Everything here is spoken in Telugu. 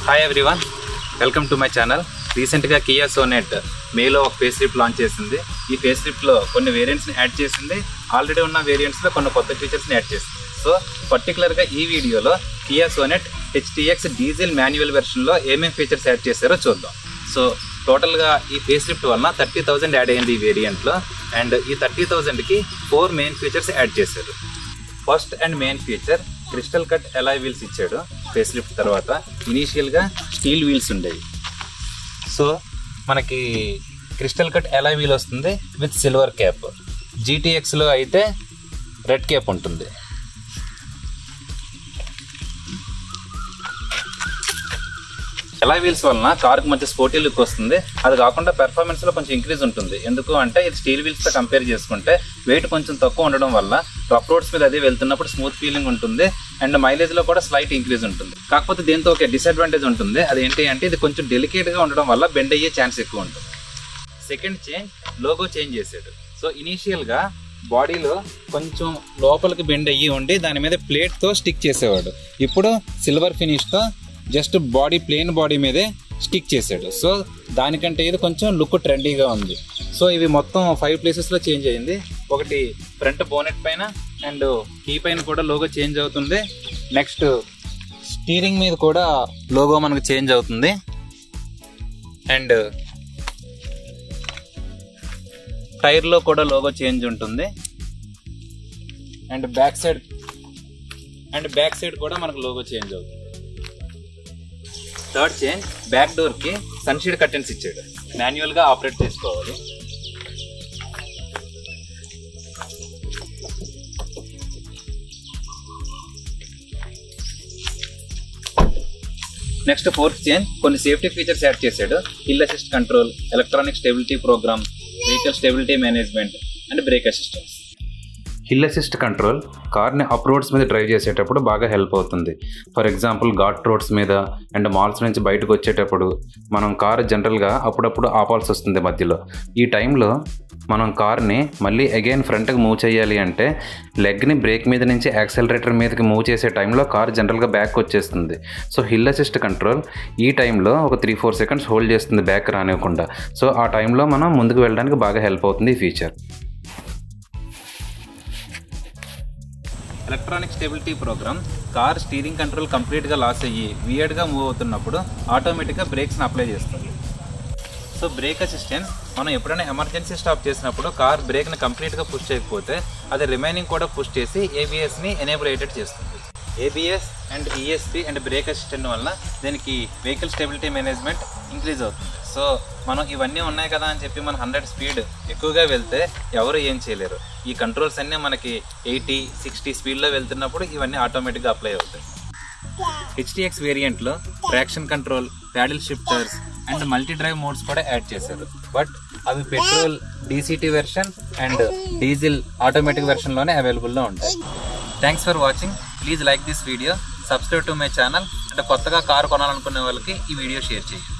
hi everyone welcome to my channel రీసెంట్గా కియా సోనెట్ మేలో ఒక ఫేస్ లిఫ్ట్ లాంచ్ చేసింది ఈ ఫేస్ లిఫ్ట్లో కొన్ని వేరియంట్స్ని యాడ్ చేసింది ఆల్రెడీ ఉన్న వేరియంట్స్లో కొన్ని కొత్త ఫీచర్స్ని యాడ్ చేసింది సో పర్టికులర్గా ఈ వీడియోలో Kia Sonet HTX diesel manual వెర్షన్లో ఏమేమి ఫీచర్స్ యాడ్ చేశారో చూద్దాం సో టోటల్గా ఈ ఫేస్ లిఫ్ట్ వలన థర్టీ థౌజండ్ యాడ్ అయింది ఈ వేరియంట్లో అండ్ ఈ థర్టీ థౌజండ్కి ఫోర్ మెయిన్ ఫీచర్స్ యాడ్ చేశారు first and main feature crystal cut alloy wheels ఇచ్చాడు ఫేస్ లిఫ్ట్ తర్వాత ఇనీషియల్గా స్టీల్ వీల్స్ ఉండేవి సో మనకి క్రిస్టల్ కట్ ఎలాయ్ వీల్ వస్తుంది విత్ సిల్వర్ క్యాప్ జీటీఎక్స్లో అయితే రెడ్ క్యాప్ ఉంటుంది ఎలా వీల్స్ వలన కార్కి మంచి స్పోర్టీ లుక్ వస్తుంది అది కాకుండా పెర్ఫార్మెన్స్ లో కొంచెం ఇంక్రీజ్ ఉంటుంది ఎందుకు అంటే ఇది స్టీల్ వీల్స్ తో కంపేర్ చేసుకుంటే వెయిట్ కొంచెం తక్కువ ఉండడం వల్ల రఫ్ రోడ్స్ మీద అదే వెళ్తున్నప్పుడు స్మూత్ ఫీలింగ్ ఉంటుంది అండ్ మైలేజ్ లో కూడా స్లైట్ ఇంక్రీజ్ ఉంటుంది కాకపోతే దీంతో ఒక డిసడ్వాంటేజ్ ఉంటుంది అదేంటి అంటే ఇది కొంచెం డెలికేట్ గా ఉండడం వల్ల బెండ్ అయ్యే ఛాన్స్ ఎక్కువ ఉంటుంది సెకండ్ చేంజ్ లోగో చేంజ్ చేశాడు సో ఇనీషియల్ గా బాడీలో కొంచెం లోపలికి బెండ్ అయ్యి ఉండి దాని మీద ప్లేట్ తో స్టిక్ చేసేవాడు ఇప్పుడు సిల్వర్ ఫినిష్ తో జస్ట్ బాడీ ప్లేన్ బాడీ మీదే స్టిక్ చేశాడు సో దానికంటే ఇది కొంచెం లుక్ ట్రెండీగా ఉంది సో ఇవి మొత్తం ఫైవ్ ప్లేసెస్లో చేంజ్ అయింది ఒకటి ఫ్రంట్ బోనెట్ పైన అండ్ కీ పైన కూడా లోగో చేంజ్ అవుతుంది నెక్స్ట్ స్టీరింగ్ మీద కూడా లోగో మనకు చేంజ్ అవుతుంది అండ్ టైర్లో కూడా లోగో చేంజ్ ఉంటుంది and back side and back side కూడా మనకు లోగో చేంజ్ అవుతుంది థర్డ్ చేంజ్ బ్యాక్ డోర్ కి సన్షీడ్ కర్టెన్స్ ఇచ్చాడు మాన్యువల్ గా ఆపరేట్ చేసుకోవాలి నెక్స్ట్ ఫోర్త్ చేంజ్ కొన్ని సేఫ్టీ ఫీచర్స్ యాడ్ చేశాడు hill assist control electronic stability programme vehicle stability management and break assistance hill assist control కార్ని అప్ రోడ్స్ మీద డ్రైవ్ చేసేటప్పుడు బాగా హెల్ప్ అవుతుంది ఫర్ ఎగ్జాంపుల్ ఘాట్ రోడ్స్ మీద అండ్ మాల్స్ నుంచి బయటకు వచ్చేటప్పుడు మనం కార్ జనరల్గా అప్పుడప్పుడు ఆపాల్సి వస్తుంది మధ్యలో ఈ టైంలో మనం కార్ని మళ్ళీ అగైన్ ఫ్రంట్కి మూవ్ చేయాలి అంటే లెగ్ని బ్రేక్ మీద నుంచి యాక్సెలరేటర్ మీదకి మూవ్ చేసే టైంలో కార్ జనరల్గా బ్యాక్ వచ్చేస్తుంది సో హిల్ అసిస్ట్ కంట్రోల్ ఈ టైంలో ఒక త్రీ ఫోర్ సెకండ్స్ హోల్డ్ చేస్తుంది బ్యాక్ రానివ్వకుండా సో ఆ టైంలో మనం ముందుకు వెళ్ళడానికి బాగా హెల్ప్ అవుతుంది ఈ feature electronic stability programme car steering control కంప్లీట్గా లాస్ అయ్యి వియర్డ్గా మూవ్ అవుతున్నప్పుడు ఆటోమేటిక్గా బ్రేక్స్ని అప్లై చేస్తుంది సో బ్రేక్ అసిస్టెన్స్ మనం ఎప్పుడైనా ఎమర్జెన్సీ స్టాప్ చేసినప్పుడు కార్ బ్రేక్ని కంప్లీట్గా పుష్ చేయకపోతే అది రిమైనింగ్ కూడా పుష్ చేసి ఏబిఎస్ని ఎనేబుల్ అయ్యేటట్టు చేస్తుంది ABS and ESP and brake assistant వల్ల దీనికి వెహికల్ స్టెబిలిటీ మేనేజ్మెంట్ ఇంక్రీజ్ అవుతుంది సో మనం ఇవన్నీ ఉన్నాయి కదా అని చెప్పి మనం హండ్రెడ్ స్పీడ్ ఎక్కువగా వెళ్తే ఎవరు ఏం చేయలేరు ఈ కంట్రోల్స్ అన్నీ మనకి ఎయిటీ సిక్స్టీ స్పీడ్లో వెళ్తున్నప్పుడు ఇవన్నీ ఆటోమేటిక్గా అప్లై అవుతాయి హెచ్టిఎక్స్ వేరియంట్లో traction control paddle shifters and multi drive modes కూడా యాడ్ చేశారు బట్ అవి petrol DCT version and diesel automatic వెర్షన్లోనే అవైలబుల్లో ఉంటాయి thanks for watching please like this video subscribe to my channel అంటే కొత్తగా కారు కొనాలనుకునే వాళ్ళకి ఈ వీడియో షేర్ చేయండి